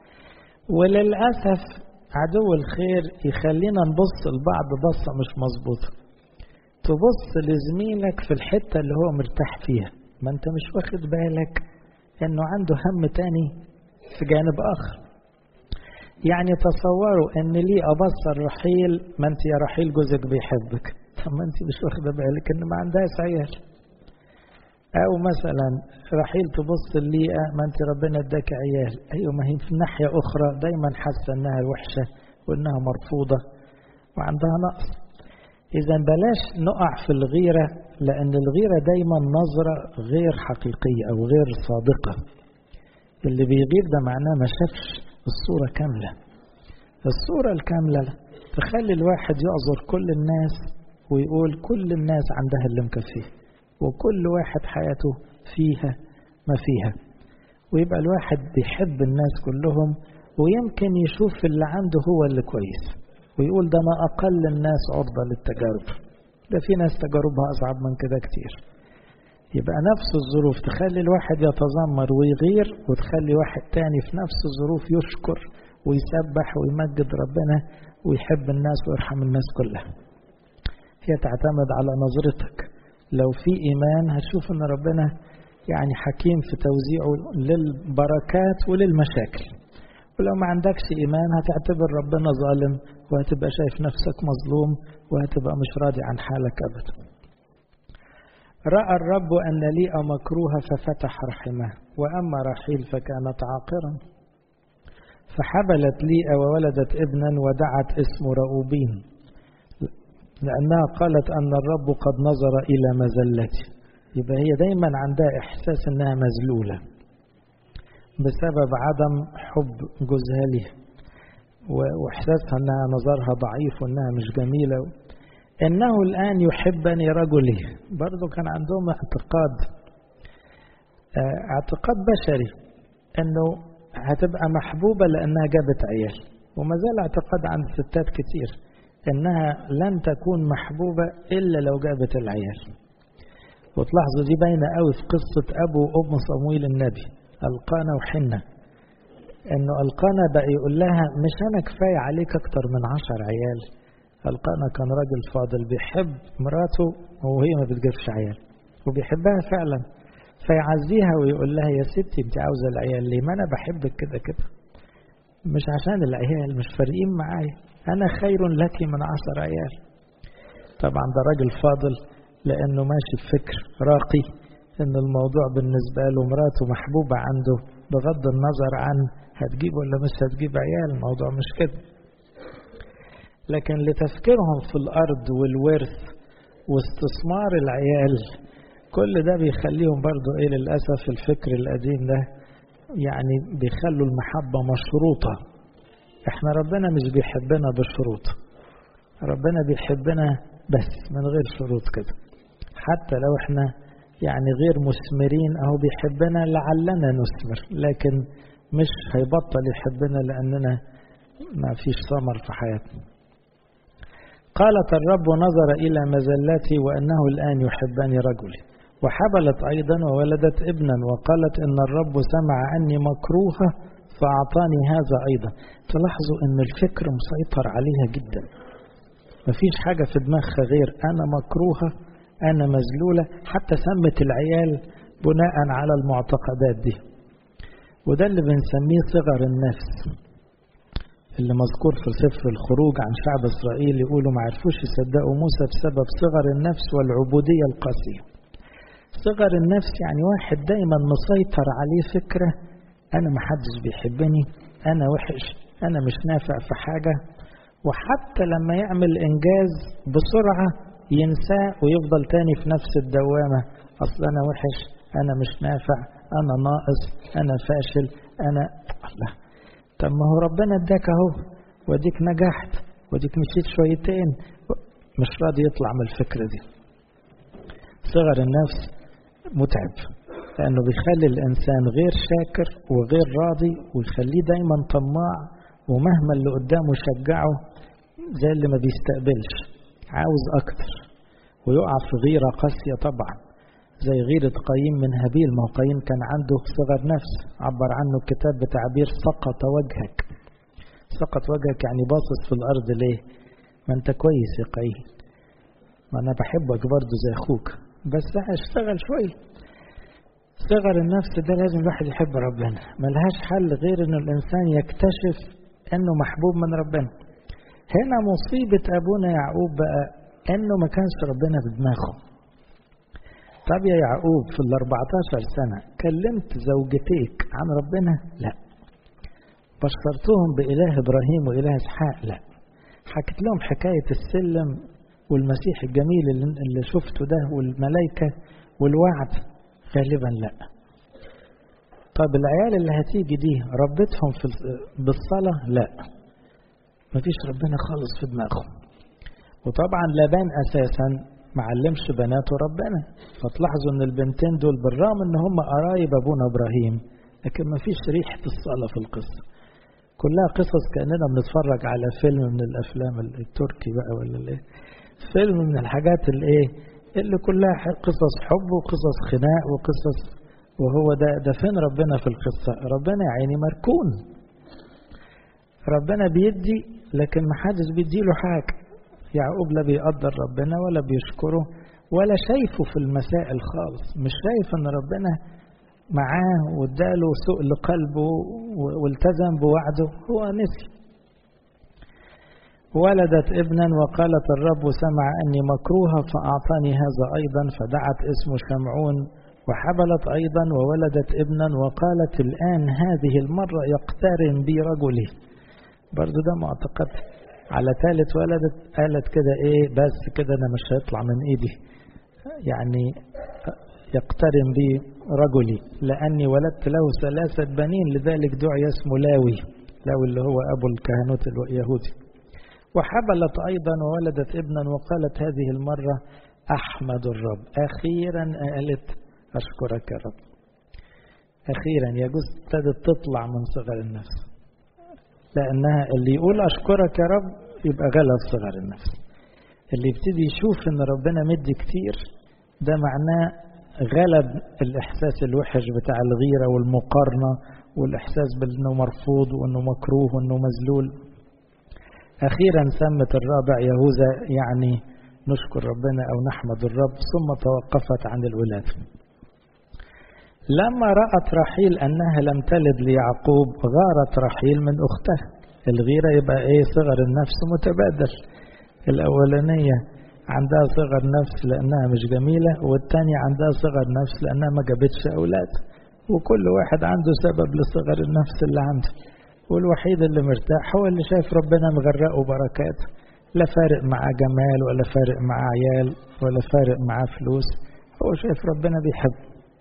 [SPEAKER 1] وللأسف عدو الخير يخلينا نبص لبعض بصة مش مظبوطة تبص لزميلك في الحتة اللي هو مرتاح فيها ما انت مش واخد بالك انه عنده هم تاني في جانب اخر يعني تصوروا ان لي ابصر رحيل ما انت يا رحيل جوزك بيحبك طب ما انت مش واخده بالك ان ما عندهاش عيال او مثلا رحيل تبص الليئة ما انت ربنا اداك عيال ايوه ما هي في ناحية اخرى دايما حاسة انها وحشة وانها مرفوضة وعندها نقص اذا بلاش نقع في الغيرة لان الغيرة دايما نظرة غير حقيقية او غير صادقة اللي بيغير ده معناه ما شافش الصورة كاملة الصورة الكاملة تخلي الواحد يعذر كل الناس ويقول كل الناس عندها اللي مكفيه وكل واحد حياته فيها ما فيها ويبقى الواحد بيحب الناس كلهم ويمكن يشوف اللي عنده هو اللي كويس ويقول ده أنا أقل الناس عرضة للتجارب ده في ناس تجاربها أصعب من كده كتير يبقى نفس الظروف تخلي الواحد يتذمر ويغير وتخلي واحد تاني في نفس الظروف يشكر ويسبح ويمجد ربنا ويحب الناس ويرحم الناس كلها هي تعتمد على نظرتك لو في إيمان هتشوف أن ربنا يعني حكيم في توزيعه للبركات وللمشاكل ولو ما عندكش إيمان هتعتبر ربنا ظالم وهتبقى شايف نفسك مظلوم وهتبقى مش راضي عن حالك أبدا رأى الرب أن ليئة مكروهة ففتح رحمه وأما رحيل فكانت عاقرا فحبلت ليئة وولدت ابنا ودعت اسمه رؤوبين لأنها قالت أن الرب قد نظر إلى مزلتي يبقى هي دايما عندها إحساس أنها مذلولة بسبب عدم حب جوزها ليها وإحساسها أنها نظرها ضعيف وأنها مش جميلة إنه الآن يحبني رجلي برضو كان عندهم اعتقاد اعتقاد بشري أنه هتبقى محبوبة لأنها جابت عيال وما زال اعتقاد عند الستات كتير انها لن تكون محبوبة الا لو جابت العيال وتلاحظوا دي باينة قوي في قصة ابو وام صمويل النبي القانا وحنة انه القانا بقى يقول لها مش انا كفاية عليك اكتر من عشر عيال القانا كان راجل فاضل بيحب مراته وهي ما بتجيبش عيال وبيحبها فعلا فيعزيها ويقول لها يا ستي انت عاوزة العيال ليه ما انا بحبك كده كده مش عشان العيال مش فارقين معايا انا خير لك من عشر عيال طبعا ده راجل فاضل لانه ماشي بفكر راقي ان الموضوع بالنسبة له مراته محبوبة عنده بغض النظر عن هتجيب ولا مش هتجيب عيال الموضوع مش كده لكن لتفكيرهم في الارض والورث واستثمار العيال كل ده بيخليهم برضو ايه للأسف الفكر القديم ده يعني بيخلوا المحبة مشروطة احنا ربنا مش بيحبنا بشروط ربنا بيحبنا بس من غير شروط كده حتى لو احنا يعني غير مثمرين اهو بيحبنا لعلنا نثمر لكن مش هيبطل يحبنا لاننا ما فيش ثمر في حياتنا قالت الرب نظر إلى مزلتي وأنه الآن يحبني رجلي وحبلت أيضا وولدت ابنا وقالت إن الرب سمع أني مكروهة فأعطاني هذا أيضا تلاحظوا أن الفكر مسيطر عليها جدا مفيش حاجة في دماغها غير أنا مكروهة أنا مذلولة حتى سمت العيال بناء على المعتقدات دي وده اللي بنسميه صغر النفس اللي مذكور في سفر الخروج عن شعب إسرائيل يقولوا ما عرفوش يصدقوا موسى بسبب صغر النفس والعبودية القاسية صغر النفس يعني واحد دايما مسيطر عليه فكرة أنا ما حدش بيحبني أنا وحش أنا مش نافع في حاجة وحتى لما يعمل إنجاز بسرعة ينساه ويفضل تاني في نفس الدوامة أصل أنا وحش أنا مش نافع أنا ناقص أنا فاشل أنا الله طب ما هو ربنا اداك اهو واديك نجحت واديك مشيت شويتين مش راضي يطلع من الفكرة دي صغر النفس متعب لأنه بيخلي الإنسان غير شاكر وغير راضي ويخليه دايما طماع ومهما اللي قدامه شجعه زي اللي ما بيستقبلش عاوز أكتر ويقع في غيرة قاسية طبعا زي غيرة قايم من هابيل ما هو قايم كان عنده صغر نفس عبر عنه الكتاب بتعبير سقط وجهك سقط وجهك يعني باصص في الأرض ليه ما أنت كويس يا قايم ما أنا بحبك برضه زي أخوك بس هشتغل شوية صغر النفس ده لازم الواحد يحب ربنا ملهاش حل غير انه الانسان يكتشف انه محبوب من ربنا هنا مصيبة ابونا يعقوب بقى انه ما كانش ربنا في دماغه طب يا يعقوب في ال 14 سنة كلمت زوجتيك عن ربنا لا بشرتهم بإله إبراهيم وإله إسحاق لا حكيت لهم حكاية السلم والمسيح الجميل اللي شفته ده والملائكة والوعد غالبا لا طب العيال اللي هتيجي دي ربتهم في بالصلاة لا مفيش ربنا خالص في دماغهم وطبعا لابان أساسا معلمش بناته ربنا فتلاحظوا ان البنتين دول بالرغم ان هم قرايب ابونا ابراهيم لكن مفيش ريحة الصلاة في القصة كلها قصص كأننا بنتفرج على فيلم من الافلام التركي بقى ولا الايه فيلم من الحاجات الايه اللي كلها قصص حب وقصص خناق وقصص وهو ده ده فين ربنا في القصة ربنا يا عيني مركون ربنا بيدي لكن ما حدش بيديله حاجة يعقوب لا بيقدر ربنا ولا بيشكره ولا شايفه في المسائل خالص مش شايف ان ربنا معاه واداله سوء لقلبه والتزم بوعده هو نسي ولدت ابنا وقالت الرب سمع أني مكروهة فأعطاني هذا أيضا فدعت اسمه شمعون وحبلت أيضا وولدت ابنا وقالت الآن هذه المرة يقترن بي رجلي برضو ده معتقد على ثالث ولدت قالت كده ايه بس كده انا مش هيطلع من ايدي يعني يقترن بي رجلي لاني ولدت له ثلاثة بنين لذلك دعي اسمه لاوي لاوي اللي هو ابو الكهنوت اليهودي وحبلت أيضا وولدت ابنا وقالت هذه المرة أحمد الرب أخيرا قالت أشكرك يا رب أخيرا يجوز ابتدت تطلع من صغر النفس لأنها اللي يقول أشكرك يا رب يبقى غلب صغر النفس اللي يبتدي يشوف إن ربنا مدي كتير ده معناه غلب الإحساس الوحش بتاع الغيرة والمقارنة والإحساس بأنه مرفوض وأنه مكروه وأنه مذلول أخيرا سمت الرابع يهوذا يعني نشكر ربنا أو نحمد الرب ثم توقفت عن الولادة لما رأت رحيل أنها لم تلد ليعقوب غارت رحيل من أختها الغيرة يبقى إيه صغر النفس متبادل الأولانية عندها صغر نفس لأنها مش جميلة والتانية عندها صغر نفس لأنها ما جابتش أولاد وكل واحد عنده سبب لصغر النفس اللي عنده والوحيد اللي مرتاح هو اللي شايف ربنا مغرقه بركات لا فارق معاه جمال ولا فارق معاه عيال ولا فارق معاه فلوس هو شايف ربنا بيحبه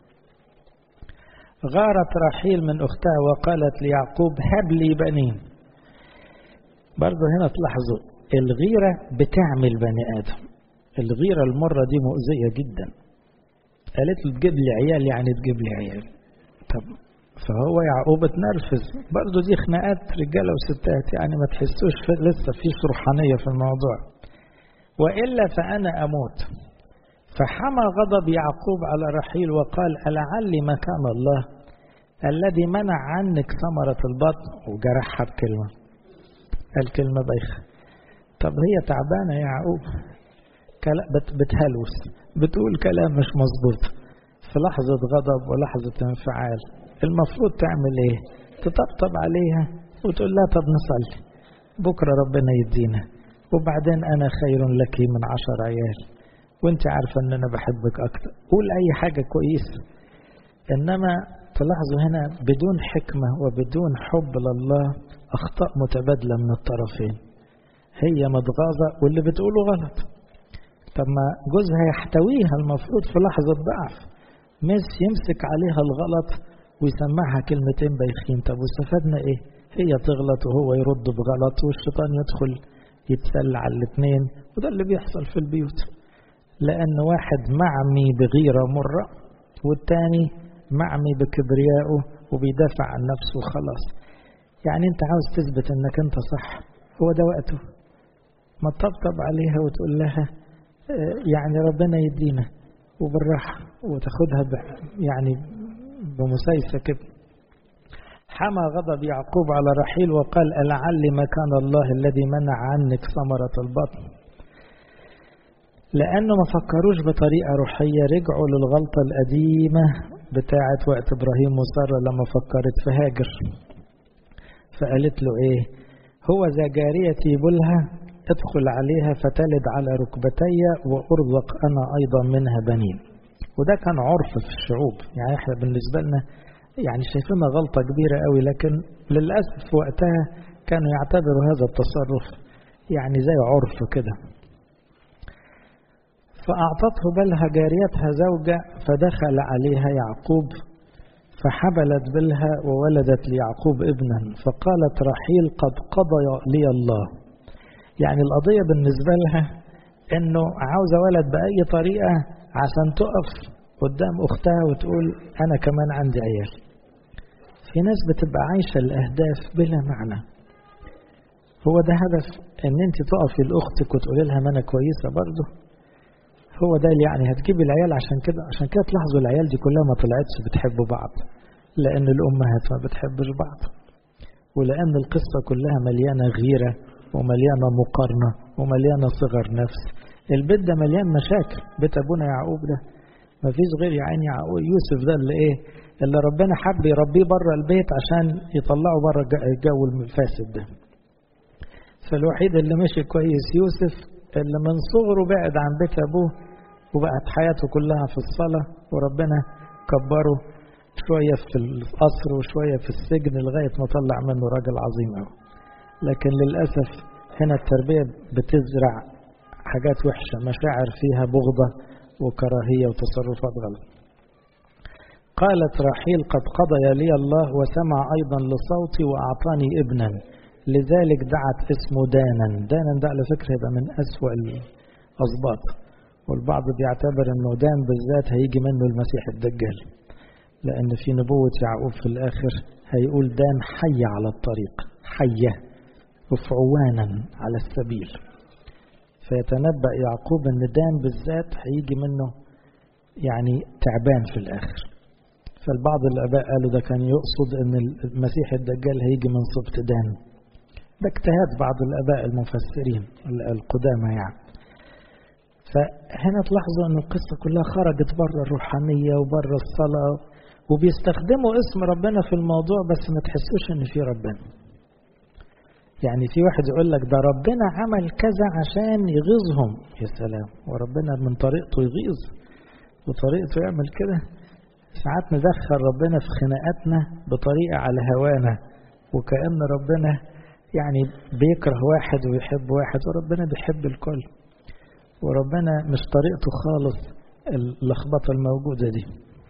[SPEAKER 1] غارت رحيل من أختها وقالت ليعقوب هب لي بنين برضه هنا تلاحظوا الغيرة بتعمل بني آدم الغيرة المرة دي مؤذية جدا قالت له تجيب لي عيال يعني تجيب لي عيال طب فهو يعقوب اتنرفز برضه دي خناقات رجاله وستات يعني ما تحسوش في لسه في روحانيه في الموضوع والا فانا اموت فحمى غضب يعقوب على رحيل وقال ألعلي مكان الله الذي منع عنك ثمرة البطن وجرحها بكلمة الكلمة بايخة طب هي تعبانة يا يعقوب بتهلوس بتقول كلام مش مظبوط في لحظة غضب ولحظة انفعال المفروض تعمل ايه تطبطب عليها وتقول لها طب نصلي بكرة ربنا يدينا وبعدين انا خير لك من عشر عيال وانت عارفة ان انا بحبك اكتر قول اي حاجة كويسة انما تلاحظوا هنا بدون حكمة وبدون حب لله اخطاء متبادلة من الطرفين هي متغاظة واللي بتقوله غلط طب ما جوزها يحتويها المفروض في لحظة ضعف مس يمسك عليها الغلط ويسمعها كلمتين بايخين طب واستفدنا ايه هي تغلط وهو يرد بغلط والشيطان يدخل يتسلى على الاثنين وده اللي بيحصل في البيوت لأن واحد معمي بغيرة مرة والتاني معمي بكبريائه وبيدافع عن نفسه خلاص يعني انت عاوز تثبت انك انت صح هو ده وقته ما تطبطب عليها وتقول لها يعني ربنا يدينا وبالراحة وتاخدها يعني بمسايسة كده حمى غضب يعقوب على رحيل وقال ألعل مكان الله الذي منع عنك ثمرة البطن لأنه ما فكروش بطريقة روحية رجعوا للغلطة القديمة بتاعة وقت إبراهيم وسارة لما فكرت في هاجر فقالت له إيه هو ذا جاريتي بلها ادخل عليها فتلد على ركبتي وأرزق أنا أيضا منها بنين وده كان عرف في الشعوب يعني احنا بالنسبة لنا يعني شايفينها غلطة كبيرة قوي لكن للأسف في وقتها كانوا يعتبروا هذا التصرف يعني زي عرف كده فأعطته بلها جاريتها زوجة فدخل عليها يعقوب فحبلت بلها وولدت ليعقوب ابنا فقالت رحيل قد قضى لي الله يعني القضية بالنسبة لها انه عاوزة ولد بأي طريقة عشان تقف قدام اختها وتقول انا كمان عندي عيال في ناس بتبقى عايشة الاهداف بلا معنى هو ده هدف ان انت تقفي لاختك وتقولي لها ما انا كويسة برضه هو ده اللي يعني هتجيب العيال عشان كده عشان كده تلاحظوا العيال دي كلها ما طلعتش بتحب بعض لان الامهات ما بتحبش بعض ولان القصة كلها مليانة غيرة ومليانة مقارنة ومليانة صغر نفس البيت ده مليان مشاكل بيت ابونا يعقوب ده ما فيش غير يا عيني يعقوب يوسف ده اللي ايه اللي ربنا حب يربيه بره البيت عشان يطلعه بره الجو الفاسد ده فالوحيد اللي مشي كويس يوسف اللي من صغره بعد عن بيت ابوه وبقت حياته كلها في الصلاة وربنا كبره شوية في القصر وشوية في السجن لغاية ما طلع منه راجل عظيم قوي لكن للأسف هنا التربية بتزرع حاجات وحشة مشاعر فيها بغضة وكراهية وتصرفات غلط قالت رحيل قد قضي لي الله وسمع أيضا لصوتي وأعطاني ابنا لذلك دعت اسمه دانا دانا ده على فكرة يبقى من أسوأ الأسباط والبعض بيعتبر أنه دان بالذات هيجي منه المسيح الدجال لأن في نبوة يعقوب في الآخر هيقول دان حي على الطريق حية وفعوانا على السبيل فيتنبأ يعقوب ان دان بالذات هيجي منه يعني تعبان في الاخر فالبعض الاباء قالوا ده كان يقصد ان المسيح الدجال هيجي من سبط دان ده اجتهاد بعض الاباء المفسرين القدامى يعني فهنا تلاحظوا ان القصه كلها خرجت بره الروحانيه وبره الصلاه وبيستخدموا اسم ربنا في الموضوع بس ما تحسوش ان في ربنا يعني في واحد يقول لك ده ربنا عمل كذا عشان يغيظهم يا سلام وربنا من طريقته يغيظ وطريقته يعمل كده ساعات ندخل ربنا في خناقاتنا بطريقة على هوانا وكأن ربنا يعني بيكره واحد ويحب واحد وربنا بيحب الكل وربنا مش طريقته خالص اللخبطة الموجودة دي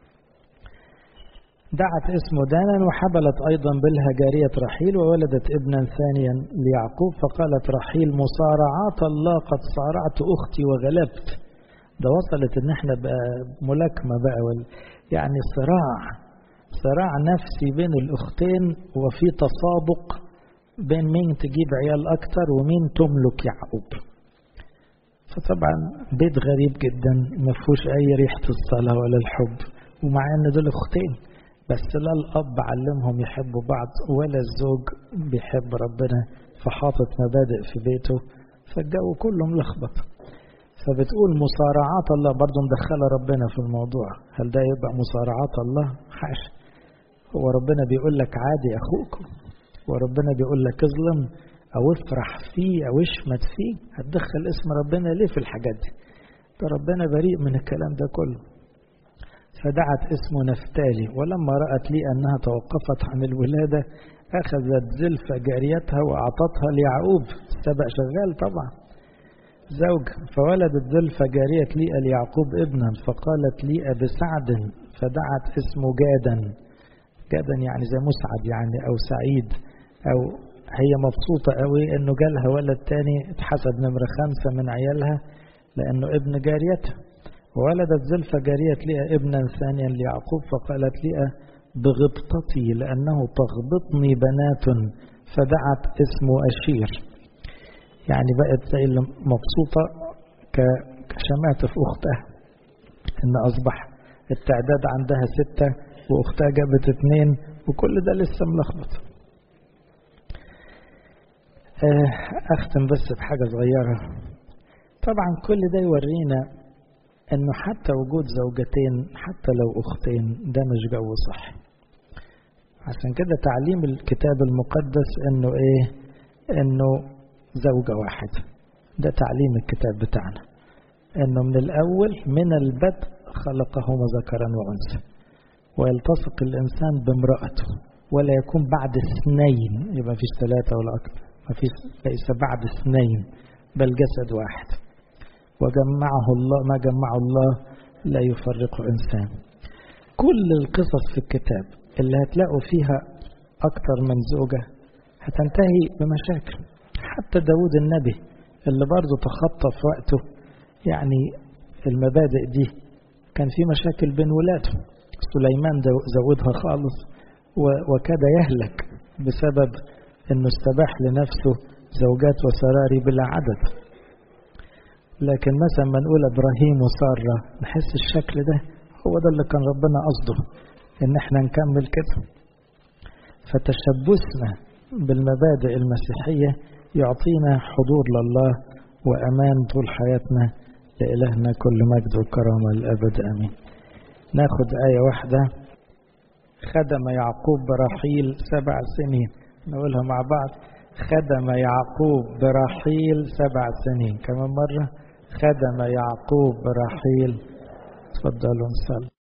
[SPEAKER 1] دعت اسمه دانا وحبلت أيضا بلها جارية رحيل وولدت ابنا ثانيا ليعقوب فقالت رحيل مصارعات الله قد صارعت أختي وغلبت ده وصلت ان احنا بقى ملاكمة بقى يعني صراع صراع نفسي بين الأختين وفي تسابق بين مين تجيب عيال أكتر ومين تملك يعقوب فطبعا بيت غريب جدا ما فيهوش أي ريحة الصلاة ولا الحب ومع أن دول أختين بس لا الأب علمهم يحبوا بعض ولا الزوج بيحب ربنا فحاطط مبادئ في بيته فالجو كله ملخبط فبتقول مصارعات الله برضه مدخلة ربنا في الموضوع هل ده يبقى مصارعات الله حاشا هو ربنا بيقول لك عادي أخوكم وربنا بيقول لك اظلم أو افرح فيه أو اشمت فيه هتدخل اسم ربنا ليه في الحاجات دي ده ربنا بريء من الكلام ده كله فدعت اسمه نفتالي ولما رأت لي أنها توقفت عن الولادة أخذت زلفة جاريتها وأعطتها ليعقوب السبق شغال طبعا زوج فولدت زلفة جارية ليئة ليعقوب ابنا فقالت ليئة بسعد فدعت اسمه جادا جادا يعني زي مسعد يعني أو سعيد أو هي مبسوطة قوي إنه جالها ولد تاني اتحسب نمرة خمسة من عيالها لأنه ابن جاريتها وولدت زلفة جارية ليئة ابنا ثانيا ليعقوب فقالت ليئة بغبطتي لأنه تغبطني بنات فدعت اسمه أشير يعني بقت زي اللي مبسوطة كشماتة في أختها إن أصبح التعداد عندها ستة وأختها جابت اتنين وكل ده لسه ملخبط أختم بس بحاجة صغيرة طبعا كل ده يورينا انه حتى وجود زوجتين حتى لو اختين ده مش جو صح عشان كده تعليم الكتاب المقدس انه ايه انه زوجة واحدة ده تعليم الكتاب بتاعنا انه من الاول من البدء خلقهما ذكرا وانثى ويلتصق الانسان بامرأته ولا يكون بعد اثنين يبقى فيش ثلاثة ولا اكثر ما فيش ليس بعد اثنين بل جسد واحد وجمعه الله ما جمعه الله لا يفرقه إنسان كل القصص في الكتاب اللي هتلاقوا فيها أكتر من زوجة هتنتهي بمشاكل حتى داود النبي اللي برضه تخطى في وقته يعني المبادئ دي كان في مشاكل بين ولاده سليمان زودها خالص وكاد يهلك بسبب انه استباح لنفسه زوجات وسراري بلا عدد لكن مثلا ما نقول ابراهيم وساره نحس الشكل ده هو ده اللي كان ربنا قصده ان احنا نكمل كده فتشبثنا بالمبادئ المسيحيه يعطينا حضور لله وامان طول حياتنا لالهنا كل مجد وكرامه للابد امين ناخد ايه واحده خدم يعقوب برحيل سبع سنين نقولها مع بعض خدم يعقوب برحيل سبع سنين كمان مره خدم يعقوب رحيل تفضلوا نصلي